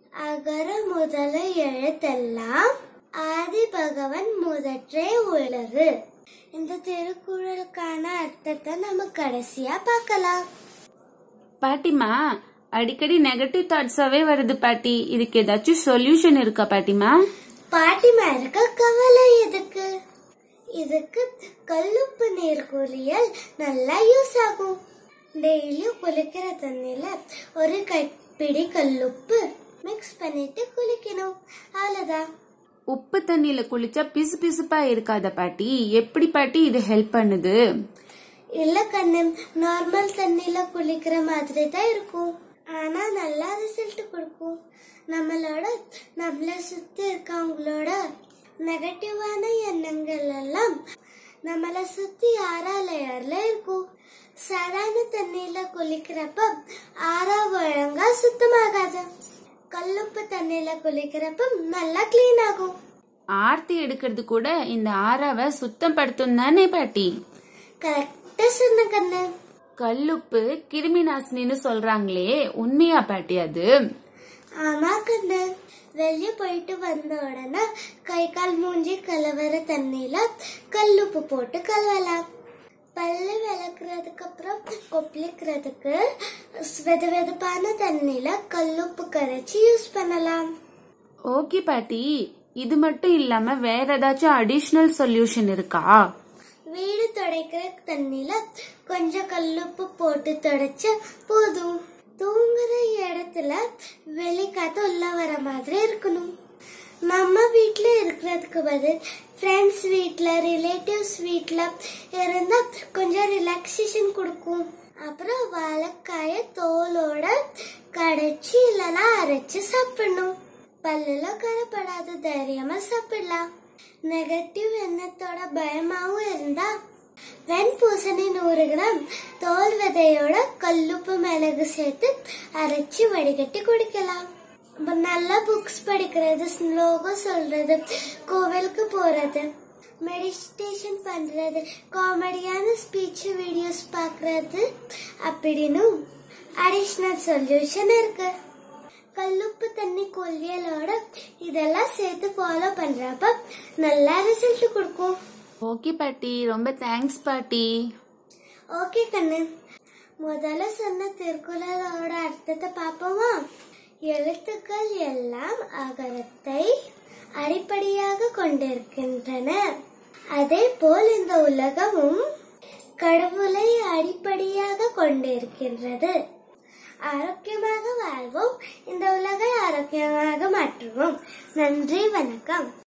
அகர முதல எழுத்தெல்லாம் ஆதி பகவன் முதற்றே உலகு இந்த திருக்குறளுக்கான அர்த்தத்தை நம்ம கடைசியா பார்க்கலாம் பாட்டிமா அடிக்கடி நெகட்டிவ் தாட்ஸாவே வருது பாட்டி இதுக்கு ஏதாச்சும் சொல்யூஷன் இருக்கா பாட்டிமா பாட்டிமா இருக்க கவலை எதுக்கு இதுக்கு கல்லுப்பு நீர் குளியல் நல்லா யூஸ் ஆகும் டெய்லியும் குளிக்கிற தண்ணியில ஒரு கைப்பிடி கல்லுப்பு மிக்ஸ் பண்ணிட்டு குளிக்கணும் அவ்வளவுதான் உப்பு தண்ணியில குளிச்சா பிசு பிசுப்பா இருக்காத பாட்டி எப்படி பாட்டி இது ஹெல்ப் பண்ணுது இல்ல கண்ணு நார்மல் தண்ணியில குளிக்கிற மாதிரி தான் இருக்கும் ஆனா நல்லா ரிசல்ட் கொடுக்கும் நம்மளோட நம்மள சுத்தி இருக்கவங்களோட நெகட்டிவான எண்ணங்கள் எல்லாம் நம்மள சுத்தி ஆறா லேயர்ல இருக்கும் சாதாரண தண்ணியில குளிக்கிறப்ப ஆறா ஒழுங்கா சுத்தமாகாது கல்லுப்பு தண்ணியில குளிக்கிறப்ப நல்லா கிளீன் ஆகும் ஆர்த்தி எடுக்கிறது கூட இந்த ஆறாவை சுத்தம் படுத்தும் தானே பாட்டி கரெக்டா சொன்ன கண்ணு கல்லுப்பு கிருமி நாசினின்னு சொல்றாங்களே உண்மையா பாட்டி அது ஆமா கண்ணு வெளியே போயிட்டு வந்த உடனே கை கால் மூஞ்சி கலவர தண்ணியில கல்லுப்பு போட்டு கழுவலாம் பல்லு விளக்குறதுக்கு அப்புறம் கொப்பளிக்கிறதுக்கு வெது வெதுப்பான தண்ணியில கல்லுப்பு கரைச்சி யூஸ் பண்ணலாம் ஓகே பாட்டி இது மட்டும் இல்லாம வேற ஏதாச்சும் அடிஷ்னல் சொல்யூஷன் இருக்கா வீடு துடைக்கிற தண்ணியில கொஞ்சம் கல்லுப்பு போட்டு துடைச்சா போதும் தூங்குற இடத்துல வெளிக்காத்து உள்ள வர மாதிரி இருக்கணும் நம்ம வீட்ல இருக்கிறதுக்கு பதில் ஃப்ரெண்ட்ஸ் வீட்ல ரிலேட்டிவ்ஸ் வீட்ல இருந்தா கொஞ்சம் ரிலாக்ஸேஷன் கொடுக்கும் அப்புறம் வாழைக்காய தோலோட கடைச்சி இல்லைன்னா அரைச்சு சாப்பிடணும் பல்லுல கரப்படாத தைரியமா சாப்பிடலாம் நெகட்டிவ் எண்ணத்தோட பயமாவும் இருந்தா வெண்பூசணி நூறு கிராம் தோல் விதையோட கல்லுப்பு மிளகு சேர்த்து அரைச்சு வடிகட்டி குடிக்கலாம் அப்ப நல்ல புக்ஸ் படிக்கிறது ஸ்லோகம் சொல்றது கோவிலுக்கு போறது மெடிடேஷன் பண்றது காமெடியான ஸ்பீச் வீடியோஸ் பார்க்கறது அப்படின்னு அடிஷ்னல் சொல்யூஷன் இருக்கு கல்லுப்பு தண்ணி கொல்லியலோட இதெல்லாம் சேர்த்து ஃபாலோ பண்றப்ப நல்லா ரிசல்ட் கொடுக்கும் ஓகே பாட்டி ரொம்ப தேங்க்ஸ் பாட்டி ஓகே கண்ணு முதல்ல சொன்ன திருக்குறளோட அர்த்தத்தை பார்ப்போமா எழுத்துக்கள் எல்லாம் அகரத்தை அடிப்படையாக கொண்டிருக்கின்றன அதே போல் இந்த உலகமும் கடவுளை அடிப்படையாக கொண்டிருக்கின்றது ஆரோக்கியமாக வாழ்வோம் இந்த உலகை ஆரோக்கியமாக மாற்றுவோம் நன்றி வணக்கம்